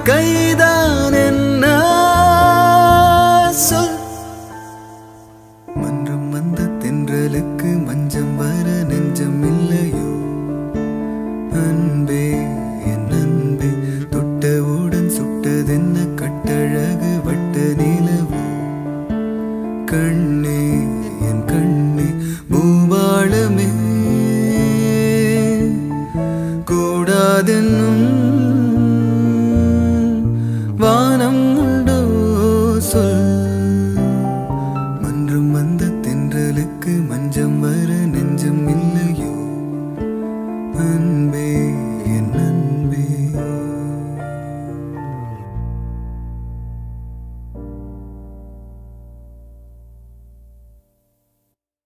கைதான் என்ன சொல் மன்றம் வந்த தென்றலுக்கு மஞ்சம் வர நெஞ்சம் இல்லையோ அன்பே என் அன்பே தொட்டவுடன் சுட்டதென்ன கட்டழகு வட்ட நிலவோ கண்ணே என் கண்ணே பூபாளமே கூடாதென்னும் வானம் உண்டோ சொல் மன்றம் வந்த தென்றலுக்கு மஞ்சம் வர நெஞ்சம் இல்லையோ அன்பே என்